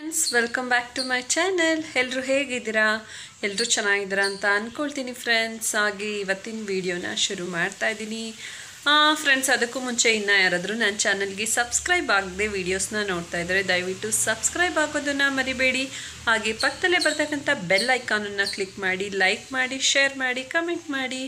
friends welcome back to my channel ಎಲ್ಲರೂ ಹೇಗಿದ್ದೀರಾ ಎಲ್ಲರೂ ಚೆನ್ನಾಗಿದ್ದೀರಾ ಅಂತ ಅಂದ್ಕೊಳ್ತೀನಿ ಫ್ರೆಂಡ್ಸ್ ಹಾಗೆ ಇವತ್ತಿನ ವಿಡಿಯೋನ ಶುರು ಮಾಡ್ತಾ ಇದ್ದೀನಿ ಫ್ರೆಂಡ್ಸ್ ಅದಕ್ಕೂ ಮುಂಚೆ ಇನ್ನೂ ಯಾರಾದರೂ ನನ್ನ ಚಾನಲ್ಗೆ ಸಬ್ಸ್ಕ್ರೈಬ್ ಆಗದೆ ವೀಡಿಯೋಸ್ನ ನೋಡ್ತಾ ಇದ್ದಾರೆ ದಯವಿಟ್ಟು ಸಬ್ಸ್ಕ್ರೈಬ್ ಆಗೋದನ್ನು ಮರಿಬೇಡಿ ಹಾಗೆ ಪಕ್ಕದಲ್ಲೇ ಬರ್ತಕ್ಕಂಥ ಬೆಲ್ ಐಕಾನನ್ನು ಕ್ಲಿಕ್ ಮಾಡಿ ಲೈಕ್ ಮಾಡಿ ಶೇರ್ ಮಾಡಿ ಕಮೆಂಟ್ ಮಾಡಿ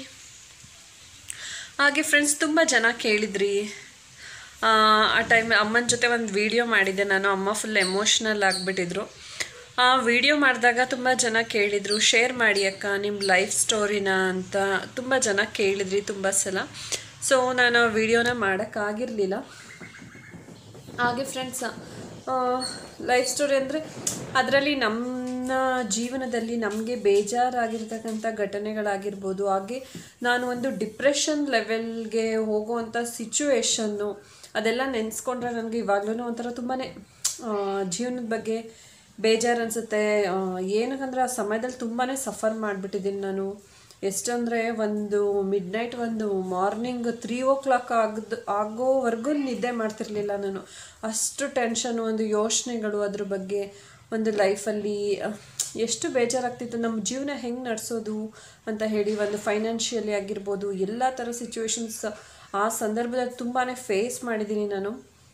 ಹಾಗೆ ಫ್ರೆಂಡ್ಸ್ ತುಂಬ ಜನ ಕೇಳಿದ್ರಿ ಆ ಟೈಮ್ ಅಮ್ಮನ ಜೊತೆ ಒಂದು ವಿಡಿಯೋ ಮಾಡಿದ್ದೆ ನಾನು ಅಮ್ಮ ಫುಲ್ ಎಮೋಷ್ನಲ್ ಆಗಿಬಿಟ್ಟಿದ್ರು ಆ ವಿಡಿಯೋ ಮಾಡಿದಾಗ ತುಂಬ ಜನ ಕೇಳಿದರು ಶೇರ್ ಮಾಡಿ ಅಕ್ಕ ನಿಮ್ಮ ಲೈಫ್ ಸ್ಟೋರಿನ ಅಂತ ತುಂಬ ಜನ ಕೇಳಿದ್ರಿ ತುಂಬ ಸಲ ಸೊ ನಾನು ಆ ವಿಡಿಯೋನ ಮಾಡೋಕ್ಕಾಗಿರಲಿಲ್ಲ ಹಾಗೆ ಫ್ರೆಂಡ್ಸ್ ಲೈಫ್ ಸ್ಟೋರಿ ಅಂದರೆ ಅದರಲ್ಲಿ ನಮ್ಮ ಜೀವನದಲ್ಲಿ ನಮಗೆ ಬೇಜಾರಾಗಿರ್ತಕ್ಕಂಥ ಘಟನೆಗಳಾಗಿರ್ಬೋದು ಹಾಗೆ ನಾನು ಒಂದು ಡಿಪ್ರೆಷನ್ ಲೆವೆಲ್ಗೆ ಹೋಗುವಂಥ ಸಿಚುವೇಶನ್ನು ಅದೆಲ್ಲ ನೆನೆಸ್ಕೊಂಡ್ರೆ ನನಗೆ ಇವಾಗ್ಲೂ ಒಂಥರ ತುಂಬಾ ಜೀವನದ ಬಗ್ಗೆ ಬೇಜಾರು ಅನಿಸುತ್ತೆ ಏನಕ್ಕಂದ್ರೆ ಆ ಸಮಯದಲ್ಲಿ ತುಂಬಾ ಸಫರ್ ಮಾಡಿಬಿಟ್ಟಿದ್ದೀನಿ ನಾನು ಎಷ್ಟಂದರೆ ಒಂದು ಮಿಡ್ ನೈಟ್ ಒಂದು ಮಾರ್ನಿಂಗ್ ತ್ರೀ ಓ ಕ್ಲಾಕ್ ಆಗದು ಆಗೋವರೆಗೂ ನಿದ್ದೆ ಮಾಡ್ತಿರ್ಲಿಲ್ಲ ನಾನು ಅಷ್ಟು ಟೆನ್ಷನು ಒಂದು ಯೋಚನೆಗಳು ಅದ್ರ ಬಗ್ಗೆ ಒಂದು ಲೈಫಲ್ಲಿ ಎಷ್ಟು ಬೇಜಾರಾಗ್ತಿತ್ತು ನಮ್ಮ ಜೀವನ ಹೆಂಗೆ ನಡೆಸೋದು ಅಂತ ಹೇಳಿ ಒಂದು ಫೈನಾನ್ಷಿಯಲಿ ಆಗಿರ್ಬೋದು ಎಲ್ಲ ಥರ ಸಿಚುವೇಶನ್ಸ್ ಆ ಸಂದರ್ಭದಲ್ಲಿ ತುಂಬಾ ಫೇಸ್ ಮಾಡಿದ್ದೀನಿ ನಾನು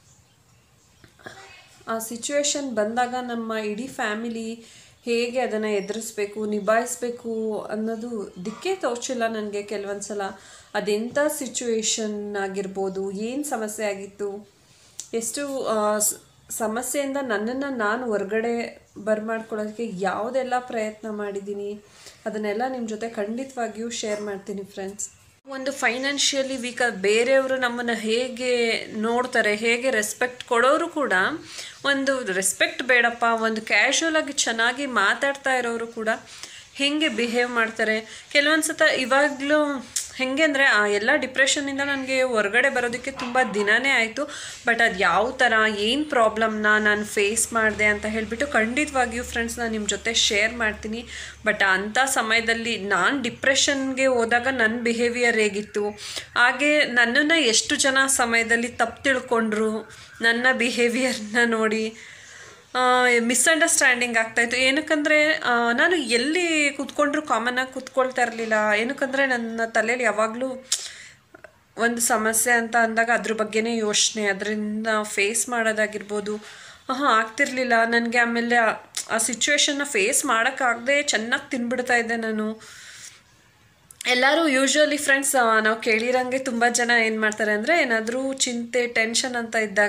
ಆ ಸಿಚುವೇಶನ್ ಬಂದಾಗ ನಮ್ಮ ಇಡೀ ಫ್ಯಾಮಿಲಿ ಹೇಗೆ ಅದನ್ನು ಎದುರಿಸ್ಬೇಕು ನಿಭಾಯಿಸ್ಬೇಕು ಅನ್ನೋದು ದಿಕ್ಕೇ ತೋಚಿಲ್ಲ ನನಗೆ ಕೆಲವೊಂದು ಸಲ ಅದೆಂಥ ಸಿಚುವೇಶನ್ ಆಗಿರ್ಬೋದು ಏನು ಸಮಸ್ಯೆ ಆಗಿತ್ತು ಎಷ್ಟು ಸಮಸ್ಯೆಯಿಂದ ನನ್ನನ್ನು ನಾನು ಹೊರಗಡೆ ಬರ್ಮಾಡ್ಕೊಳ್ಳೋದಕ್ಕೆ ಯಾವುದೆಲ್ಲ ಪ್ರಯತ್ನ ಮಾಡಿದ್ದೀನಿ ಅದನ್ನೆಲ್ಲ ನಿಮ್ಮ ಜೊತೆ ಖಂಡಿತವಾಗಿಯೂ ಶೇರ್ ಮಾಡ್ತೀನಿ ಫ್ರೆಂಡ್ಸ್ ಒಂದು ಫೈನಾನ್ಷಿಯಲಿ ವೀಕ್ ಬೇರೆಯವರು ನಮ್ಮನ್ನು ಹೇಗೆ ನೋಡ್ತಾರೆ ಹೇಗೆ ರೆಸ್ಪೆಕ್ಟ್ ಕೊಡೋರು ಕೂಡ ಒಂದು ರೆಸ್ಪೆಕ್ಟ್ ಬೇಡಪ್ಪ ಒಂದು ಕ್ಯಾಶುವಲ್ ಆಗಿ ಚೆನ್ನಾಗಿ ಮಾತಾಡ್ತಾ ಇರೋರು ಕೂಡ ಹೇಗೆ ಬಿಹೇವ್ ಮಾಡ್ತಾರೆ ಕೆಲವೊಂದು ಸತ ಇವಾಗಲೂ ಹೆಂಗೆ ಅಂದರೆ ಆ ಎಲ್ಲ ಡಿಪ್ರೆಷನ್ನಿಂದ ನನಗೆ ಹೊರಗಡೆ ಬರೋದಕ್ಕೆ ತುಂಬ ದಿನವೇ ಆಯಿತು ಬಟ್ ಅದು ಯಾವ ಥರ ಏನು ಪ್ರಾಬ್ಲಮ್ನ ನಾನು ಫೇಸ್ ಮಾಡಿದೆ ಅಂತ ಹೇಳಿಬಿಟ್ಟು ಖಂಡಿತವಾಗಿಯೂ ಫ್ರೆಂಡ್ಸ್ ನಾನು ನಿಮ್ಮ ಜೊತೆ ಶೇರ್ ಮಾಡ್ತೀನಿ ಬಟ್ ಅಂಥ ಸಮಯದಲ್ಲಿ ನಾನು ಡಿಪ್ರೆಷನ್ಗೆ ಹೋದಾಗ ನನ್ನ ಬಿಹೇವಿಯರ್ ಹೇಗಿತ್ತು ಹಾಗೆ ನನ್ನನ್ನು ಎಷ್ಟು ಜನ ಸಮಯದಲ್ಲಿ ತಪ್ಪು ತಿಳ್ಕೊಂಡ್ರು ನನ್ನ ಬಿಹೇವಿಯರ್ನ ನೋಡಿ ಮಿಸ್ಅಂಡರ್ಸ್ಟ್ಯಾಂಡಿಂಗ್ ಆಗ್ತಾಯಿತ್ತು ಏನಕ್ಕಂದರೆ ನಾನು ಎಲ್ಲಿ ಕೂತ್ಕೊಂಡ್ರು ಕಾಮನ್ನಾಗಿ ಕೂತ್ಕೊಳ್ತಾ ಇರಲಿಲ್ಲ ಏನಕ್ಕಂದರೆ ನನ್ನ ತಲೆಯಲ್ಲಿ ಯಾವಾಗಲೂ ಒಂದು ಸಮಸ್ಯೆ ಅಂತ ಅಂದಾಗ ಅದ್ರ ಬಗ್ಗೆನೇ ಯೋಚನೆ ಅದರಿಂದ ಫೇಸ್ ಮಾಡೋದಾಗಿರ್ಬೋದು ಹಾಂ ಆಗ್ತಿರ್ಲಿಲ್ಲ ನನಗೆ ಆಮೇಲೆ ಆ ಸಿಚುವೇಶನ್ನ ಫೇಸ್ ಮಾಡೋಕ್ಕಾಗದೆ ಚೆನ್ನಾಗಿ ತಿನ್ಬಿಡ್ತಾ ಇದ್ದೆ ನಾನು ಎಲ್ಲರೂ ಯೂಶ್ವಲಿ ಫ್ರೆಂಡ್ಸ್ ನಾವು ಕೇಳಿರಂಗೆ ತುಂಬ ಜನ ಏನು ಮಾಡ್ತಾರೆ ಅಂದರೆ ಏನಾದರೂ ಚಿಂತೆ ಟೆನ್ಷನ್ ಅಂತ ಇದ್ದಾಗ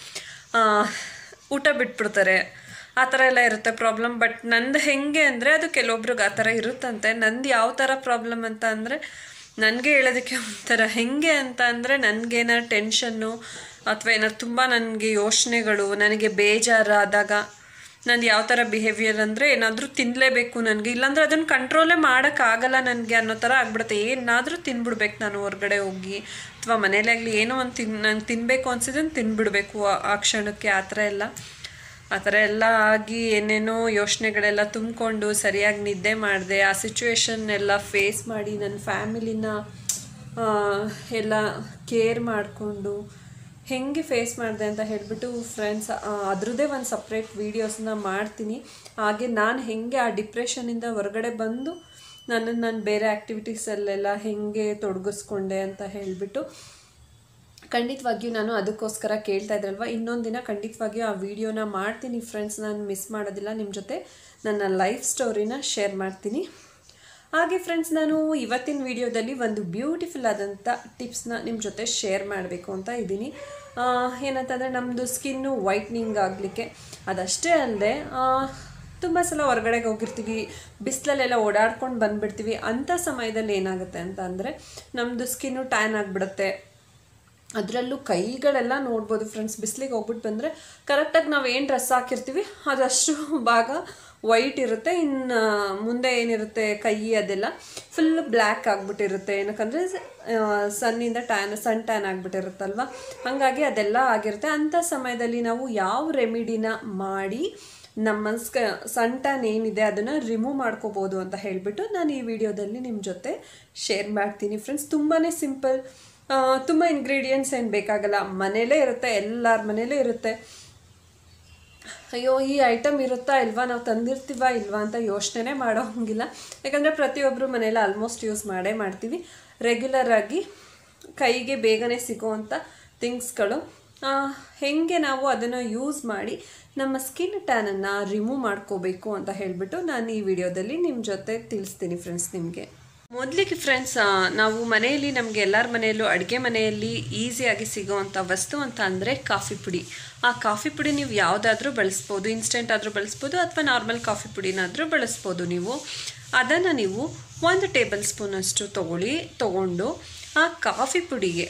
ಊಟ ಬಿಟ್ಬಿಡ್ತಾರೆ ಆ ಥರ ಎಲ್ಲ ಇರುತ್ತೆ ಪ್ರಾಬ್ಲಮ್ ಬಟ್ ನಂದು ಹೆಂಗೆ ಅಂದರೆ ಅದು ಕೆಲವೊಬ್ರಿಗೆ ಆ ಥರ ಇರುತ್ತಂತೆ ನಂದು ಯಾವ ಥರ ಪ್ರಾಬ್ಲಮ್ ಅಂತ ಅಂದರೆ ನನಗೆ ಹೇಳೋದಕ್ಕೆ ಒಂಥರ ಹೆಂಗೆ ಅಂತ ಅಂದರೆ ನನಗೇನಾರು ಟೆನ್ಷನ್ನು ಅಥವಾ ಏನಾರು ತುಂಬ ನನಗೆ ಯೋಚನೆಗಳು ನನಗೆ ಬೇಜಾರಾದಾಗ ನಂದು ಯಾವ ಥರ ಬಿಹೇವಿಯರ್ ಅಂದರೆ ಏನಾದರೂ ತಿನ್ನಲೇಬೇಕು ನನಗೆ ಇಲ್ಲಾಂದ್ರೆ ಅದನ್ನು ಕಂಟ್ರೋಲೇ ಮಾಡೋಕ್ಕಾಗಲ್ಲ ನನಗೆ ಅನ್ನೋ ಥರ ಆಗ್ಬಿಡುತ್ತೆ ಏನಾದರೂ ತಿನ್ಬಿಡ್ಬೇಕು ನಾನು ಹೊರಗಡೆ ಹೋಗಿ ಅಥವಾ ಮನೇಲಿ ಆಗಲಿ ಏನೋ ಒಂದು ತಿನ್ ನಂಗೆ ತಿನ್ನಬೇಕು ಅನ್ಸಿದ್ದನ್ನು ತಿನ್ಬಿಡಬೇಕು ಆ ಕ್ಷಣಕ್ಕೆ ಆ ಥರ ಎಲ್ಲ ಆ ಥರ ಎಲ್ಲ ಆಗಿ ಏನೇನೋ ಯೋಚನೆಗಳೆಲ್ಲ ತುಂಬಿಕೊಂಡು ಸರಿಯಾಗಿ ನಿದ್ದೆ ಮಾಡಿದೆ ಆ ಸಿಚುವೇಶನ್ ಎಲ್ಲ ಫೇಸ್ ಮಾಡಿ ನನ್ನ ಫ್ಯಾಮಿಲಿನ ಎಲ್ಲ ಕೇರ್ ಮಾಡಿಕೊಂಡು ಹೆಂಗೆ ಫೇಸ್ ಮಾಡಿದೆ ಅಂತ ಹೇಳಿಬಿಟ್ಟು ಫ್ರೆಂಡ್ಸ್ ಅದ್ರದ್ದೇ ಒಂದು ಸಪ್ರೇಟ್ ವೀಡಿಯೋಸ್ನ ಮಾಡ್ತೀನಿ ಹಾಗೆ ನಾನು ಹೆಂಗೆ ಆ ಡಿಪ್ರೆಷನಿಂದ ಹೊರಗಡೆ ಬಂದು ನನ್ನನ್ನು ನಾನು ಬೇರೆ ಆ್ಯಕ್ಟಿವಿಟೀಸಲ್ಲೆಲ್ಲ ಹೆಂಗೆ ತೊಡಗಿಸ್ಕೊಂಡೆ ಅಂತ ಹೇಳಿಬಿಟ್ಟು ಖಂಡಿತವಾಗಿಯೂ ನಾನು ಅದಕ್ಕೋಸ್ಕರ ಕೇಳ್ತಾ ಇದ್ರಲ್ವ ಇನ್ನೊಂದು ದಿನ ಖಂಡಿತವಾಗಿಯೂ ಆ ವಿಡಿಯೋನ ಮಾಡ್ತೀನಿ ಫ್ರೆಂಡ್ಸ್ ನಾನು ಮಿಸ್ ಮಾಡೋದಿಲ್ಲ ನಿಮ್ಮ ಜೊತೆ ನನ್ನ ಲೈಫ್ ಸ್ಟೋರಿನ ಶೇರ್ ಮಾಡ್ತೀನಿ ಹಾಗೆ ಫ್ರೆಂಡ್ಸ್ ನಾನು ಇವತ್ತಿನ ವಿಡಿಯೋದಲ್ಲಿ ಒಂದು ಬ್ಯೂಟಿಫುಲ್ ಆದಂಥ ಟಿಪ್ಸ್ನ ನಿಮ್ಮ ಜೊತೆ ಶೇರ್ ಮಾಡಬೇಕು ಅಂತ ಇದ್ದೀನಿ ಏನಂತಂದರೆ ನಮ್ಮದು ಸ್ಕಿನ್ನು ವೈಟ್ನಿಂಗ್ ಆಗಲಿಕ್ಕೆ ಅದಷ್ಟೇ ಅಲ್ಲದೆ ತುಂಬ ಸಲ ಹೊರಗಡೆಗೆ ಹೋಗಿರ್ತೀವಿ ಬಿಸಿಲಲ್ಲೆಲ್ಲ ಓಡಾಡ್ಕೊಂಡು ಬಂದುಬಿಡ್ತೀವಿ ಅಂಥ ಸಮಯದಲ್ಲಿ ಏನಾಗುತ್ತೆ ಅಂತ ಅಂದರೆ ನಮ್ಮದು ಸ್ಕಿನ್ನು ಟ್ಯಾನ್ ಆಗಿಬಿಡುತ್ತೆ ಅದರಲ್ಲೂ ಕೈಗಳೆಲ್ಲ ನೋಡ್ಬೋದು ಫ್ರೆಂಡ್ಸ್ ಬಿಸಿಲಿಗೆ ಹೋಗ್ಬಿಟ್ಟು ಬಂದರೆ ಕರೆಕ್ಟಾಗಿ ನಾವು ಏನು ಡ್ರೆಸ್ ಹಾಕಿರ್ತೀವಿ ಅದಷ್ಟು ಭಾಗ ವೈಟ್ ಇರುತ್ತೆ ಇನ್ನು ಮುಂದೆ ಏನಿರುತ್ತೆ ಕೈ ಅದೆಲ್ಲ ಫುಲ್ ಬ್ಲ್ಯಾಕ್ ಆಗಿಬಿಟ್ಟಿರುತ್ತೆ ಏನಕ್ಕಂದರೆ ಸನ್ನಿಂದ ಟ್ಯಾನ್ ಸನ್ ಟ್ಯಾನ್ ಆಗಿಬಿಟ್ಟಿರುತ್ತಲ್ವ ಹಾಗಾಗಿ ಅದೆಲ್ಲ ಆಗಿರುತ್ತೆ ಅಂಥ ಸಮಯದಲ್ಲಿ ನಾವು ಯಾವ ರೆಮಿಡಿನ ಮಾಡಿ ನಮ್ಮ ಸ್ಕ ಸನ್ ಟ್ಯಾನ್ ಏನಿದೆ ಅದನ್ನು ರಿಮೂವ್ ಮಾಡ್ಕೋಬೋದು ಅಂತ ಹೇಳಿಬಿಟ್ಟು ನಾನು ಈ ವಿಡಿಯೋದಲ್ಲಿ ನಿಮ್ಮ ಜೊತೆ ಶೇರ್ ಮಾಡ್ತೀನಿ ಫ್ರೆಂಡ್ಸ್ ತುಂಬಾ ಸಿಂಪಲ್ ತುಂಬ ಇಂಗ್ರೀಡಿಯೆಂಟ್ಸ್ ಏನು ಬೇಕಾಗಲ್ಲ ಮನೇಲೇ ಇರುತ್ತೆ ಎಲ್ಲರ ಮನೇಲೇ ಇರುತ್ತೆ ಅಯ್ಯೋ ಈ ಐಟಮ್ ಇರುತ್ತಾ ಇಲ್ವಾ ನಾವು ತಂದಿರ್ತೀವಾ ಇಲ್ವಾ ಅಂತ ಯೋಚನೆ ಮಾಡೋ ಹಂಗಿಲ್ಲ ಯಾಕಂದರೆ ಪ್ರತಿಯೊಬ್ಬರು ಮನೇಲಿ ಆಲ್ಮೋಸ್ಟ್ ಯೂಸ್ ಮಾಡೇ ಮಾಡ್ತೀವಿ ರೆಗ್ಯುಲರ್ ಆಗಿ ಕೈಗೆ ಬೇಗನೆ ಸಿಗೋವಂಥ ಥಿಂಗ್ಸ್ಗಳು ಹೇಗೆ ನಾವು ಅದನ್ನು ಯೂಸ್ ಮಾಡಿ ನಮ್ಮ ಸ್ಕಿನ್ ಟ್ಯಾನನ್ನು ರಿಮೂವ್ ಮಾಡ್ಕೋಬೇಕು ಅಂತ ಹೇಳಿಬಿಟ್ಟು ನಾನು ಈ ವಿಡಿಯೋದಲ್ಲಿ ನಿಮ್ಮ ಜೊತೆ ತಿಳಿಸ್ತೀನಿ ಫ್ರೆಂಡ್ಸ್ ನಿಮಗೆ ಮೊದಲಿಗೆ ಫ್ರೆಂಡ್ಸ್ ನಾವು ಮನೆಯಲ್ಲಿ ನಮಗೆ ಎಲ್ಲರ ಮನೆಯಲ್ಲೂ ಅಡುಗೆ ಮನೆಯಲ್ಲಿ ಈಸಿಯಾಗಿ ಸಿಗೋವಂಥ ವಸ್ತು ಅಂತ ಅಂದರೆ ಕಾಫಿ ಪುಡಿ ಆ ಕಾಫಿ ಪುಡಿ ನೀವು ಯಾವುದಾದ್ರೂ ಬಳಸ್ಬೋದು ಇನ್ಸ್ಟೆಂಟ್ ಆದರೂ ಬಳಸ್ಬೋದು ಅಥವಾ ನಾರ್ಮಲ್ ಕಾಫಿ ಪುಡಿನಾದರೂ ಬಳಸ್ಬೋದು ನೀವು ಅದನ್ನು ನೀವು ಒಂದು ಟೇಬಲ್ ಸ್ಪೂನಷ್ಟು ತೊಗೊಳ್ಳಿ ತೊಗೊಂಡು ಆ ಕಾಫಿ ಪುಡಿಗೆ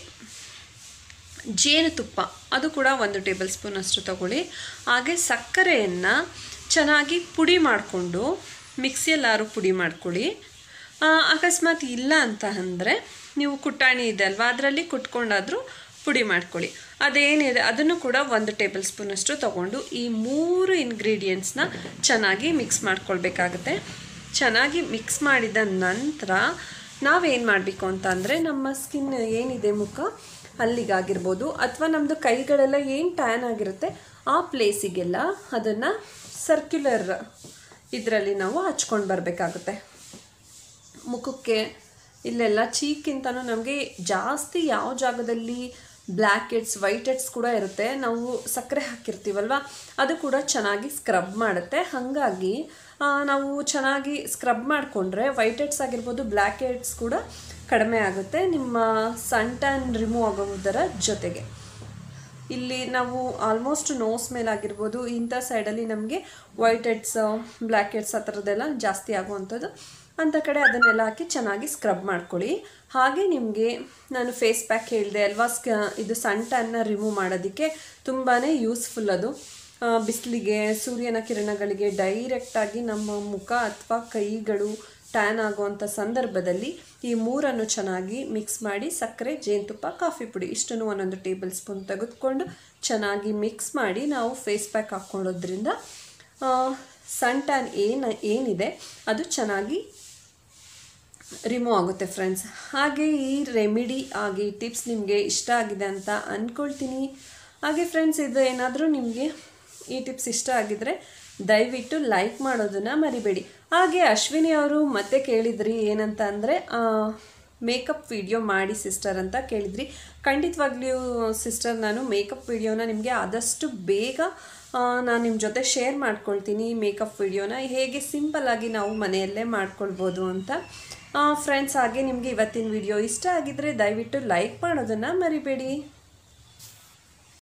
ಜೇನುತುಪ್ಪ ಅದು ಕೂಡ ಒಂದು ಟೇಬಲ್ ಸ್ಪೂನಷ್ಟು ತಗೊಳ್ಳಿ ಹಾಗೆ ಸಕ್ಕರೆಯನ್ನು ಚೆನ್ನಾಗಿ ಪುಡಿ ಮಾಡಿಕೊಂಡು ಮಿಕ್ಸಿಯಲ್ಲಾರು ಪುಡಿ ಮಾಡ್ಕೊಳ್ಳಿ ಆ, ಅಕಸ್ಮಾತ್ ಇಲ್ಲ ಅಂತ ಅಂದರೆ ನೀವು ಕುಟ್ಟಾಣಿ ಇದೆ ಅಲ್ವಾ ಅದರಲ್ಲಿ ಕುಟ್ಕೊಂಡಾದರೂ ಪುಡಿ ಮಾಡ್ಕೊಳ್ಳಿ ಅದೇನಿದೆ ಅದನ್ನು ಕೂಡ ಒಂದು ಟೇಬಲ್ ಸ್ಪೂನಷ್ಟು ತೊಗೊಂಡು ಈ ಮೂರು ಇಂಗ್ರೀಡಿಯೆಂಟ್ಸ್ನ ಚೆನ್ನಾಗಿ ಮಿಕ್ಸ್ ಮಾಡ್ಕೊಳ್ಬೇಕಾಗತ್ತೆ ಚೆನ್ನಾಗಿ ಮಿಕ್ಸ್ ಮಾಡಿದ ನಂತರ ನಾವೇನು ಮಾಡಬೇಕು ಅಂತ ಅಂದರೆ ನಮ್ಮ ಸ್ಕಿನ್ ಏನಿದೆ ಮುಖ ಅಲ್ಲಿಗಾಗಿರ್ಬೋದು ಅಥವಾ ನಮ್ಮದು ಕೈಗಳೆಲ್ಲ ಏನು ಟ್ಯಾನ್ ಆಗಿರುತ್ತೆ ಆ ಪ್ಲೇಸಿಗೆಲ್ಲ ಅದನ್ನು ಸರ್ಕ್ಯುಲರ್ ಇದರಲ್ಲಿ ನಾವು ಹಚ್ಕೊಂಡು ಬರಬೇಕಾಗುತ್ತೆ ಮುಖಕ್ಕೆ ಇಲ್ಲೆಲ್ಲ ಚೀಕ್ಕಿಂತನೂ ನಮಗೆ ಜಾಸ್ತಿ ಯಾವ ಜಾಗದಲ್ಲಿ ಬ್ಲ್ಯಾಕ್ ಹೆಡ್ಸ್ ವೈಟ್ ಹೆಡ್ಸ್ ಕೂಡ ಇರುತ್ತೆ ನಾವು ಸಕ್ಕರೆ ಹಾಕಿರ್ತೀವಲ್ವ ಅದು ಕೂಡ ಚೆನ್ನಾಗಿ ಸ್ಕ್ರಬ್ ಮಾಡುತ್ತೆ ಹಾಗಾಗಿ ಆ, ನಾವು ಚೆನ್ನಾಗಿ ಸ್ಕ್ರಬ್ ಮಾಡಿಕೊಂಡ್ರೆ ವೈಟ್ ಹೆಡ್ಸ್ ಆಗಿರ್ಬೋದು ಬ್ಲ್ಯಾಕ್ ಹೆಡ್ಸ್ ಕೂಡ ಕಡಿಮೆ ಆಗುತ್ತೆ ನಿಮ್ಮ ಸನ್ ಟ್ಯಾನ್ ರಿಮೂವ್ ಆಗೋದರ ಜೊತೆಗೆ ಇಲ್ಲಿ ನಾವು ಆಲ್ಮೋಸ್ಟ್ ನೋಸ್ ಮೇಲೆ ಆಗಿರ್ಬೋದು ಇಂಥ ಸೈಡಲ್ಲಿ ನಮಗೆ ವೈಟ್ ಹೆಡ್ಸ್ ಬ್ಲ್ಯಾಕ್ ಹೆಡ್ಸ್ ಆ ಥರದ್ದೆಲ್ಲ ಜಾಸ್ತಿ ಆಗುವಂಥದ್ದು ಅಂಥ ಕಡೆ ಅದನ್ನೆಲ್ಲ ಹಾಕಿ ಚೆನ್ನಾಗಿ ಸ್ಕ್ರಬ್ ಮಾಡ್ಕೊಳ್ಳಿ ಹಾಗೆ ನಿಮಗೆ ನಾನು ಫೇಸ್ ಪ್ಯಾಕ್ ಹೇಳಿದೆ ಅಲ್ವಾ ಸ್ಕ ಇದು ಸನ್ ಟ್ಯಾನ್ನ ರಿಮೂವ್ ಮಾಡೋದಕ್ಕೆ ತುಂಬಾ ಯೂಸ್ಫುಲ್ ಅದು ಆ, ಬಿಸಿಲಿಗೆ ಸೂರ್ಯನ ಕಿರಣಗಳಿಗೆ ಡೈರೆಕ್ಟಾಗಿ ನಮ್ಮ ಮುಖ ಅಥವಾ ಕೈಗಳು ಟ್ಯಾನ್ ಆಗುವಂಥ ಸಂದರ್ಭದಲ್ಲಿ ಈ ಮೂರನ್ನು ಚೆನ್ನಾಗಿ ಮಿಕ್ಸ್ ಮಾಡಿ ಸಕ್ಕರೆ ಜೇನುತುಪ್ಪ ಕಾಫಿ ಪುಡಿ ಇಷ್ಟನ್ನು ಒಂದೊಂದು ಟೇಬಲ್ ಸ್ಪೂನ್ ತೆಗೆದುಕೊಂಡು ಚೆನ್ನಾಗಿ ಮಿಕ್ಸ್ ಮಾಡಿ ನಾವು ಫೇಸ್ ಪ್ಯಾಕ್ ಹಾಕ್ಕೊಳ್ಳೋದ್ರಿಂದ ಸನ್ ಟ್ಯಾನ್ ಏನು ಏನಿದೆ ಅದು ಚೆನ್ನಾಗಿ ರಿಮೂವ್ ಆಗುತ್ತೆ ಫ್ರೆಂಡ್ಸ್ ಹಾಗೆ ಈ ರೆಮಿಡಿ ಹಾಗೆ ಈ ಟಿಪ್ಸ್ ನಿಮಗೆ ಇಷ್ಟ ಆಗಿದೆ ಅಂತ ಅಂದ್ಕೊಳ್ತೀನಿ ಹಾಗೆ ಫ್ರೆಂಡ್ಸ್ ಇದು ಏನಾದರೂ ನಿಮಗೆ ಈ ಟಿಪ್ಸ್ ಇಷ್ಟ ಆಗಿದ್ರೆ ದಯವಿಟ್ಟು ಲೈಕ್ ಮಾಡೋದನ್ನು ಮರಿಬೇಡಿ ಹಾಗೆ ಅಶ್ವಿನಿ ಅವರು ಮತ್ತೆ ಕೇಳಿದ್ರಿ ಏನಂತ ಅಂದರೆ ಮೇಕಪ್ ವಿಡಿಯೋ ಮಾಡಿ ಸಿಸ್ಟರ್ ಅಂತ ಕೇಳಿದ್ರಿ ಖಂಡಿತವಾಗ್ಲೂ ಸಿಸ್ಟರ್ ನಾನು ಮೇಕಪ್ ವಿಡಿಯೋನ ನಿಮಗೆ ಆದಷ್ಟು ಬೇಗ ನಾನು ನಿಮ್ಮ ಜೊತೆ ಶೇರ್ ಮಾಡ್ಕೊಳ್ತೀನಿ ಮೇಕಪ್ ವಿಡಿಯೋನ ಹೇಗೆ ಸಿಂಪಲ್ಲಾಗಿ ನಾವು ಮನೆಯಲ್ಲೇ ಮಾಡ್ಕೊಳ್ಬೋದು ಅಂತ ಫ್ರೆಂಡ್ಸ್ ಹಾಗೆ ನಿಮಗೆ ಇವತ್ತಿನ ವಿಡಿಯೋ ಇಷ್ಟ ಆಗಿದ್ರೆ ದಯವಿಟ್ಟು ಲೈಕ್ ಮಾಡೋದನ್ನು ಮರಿಬೇಡಿ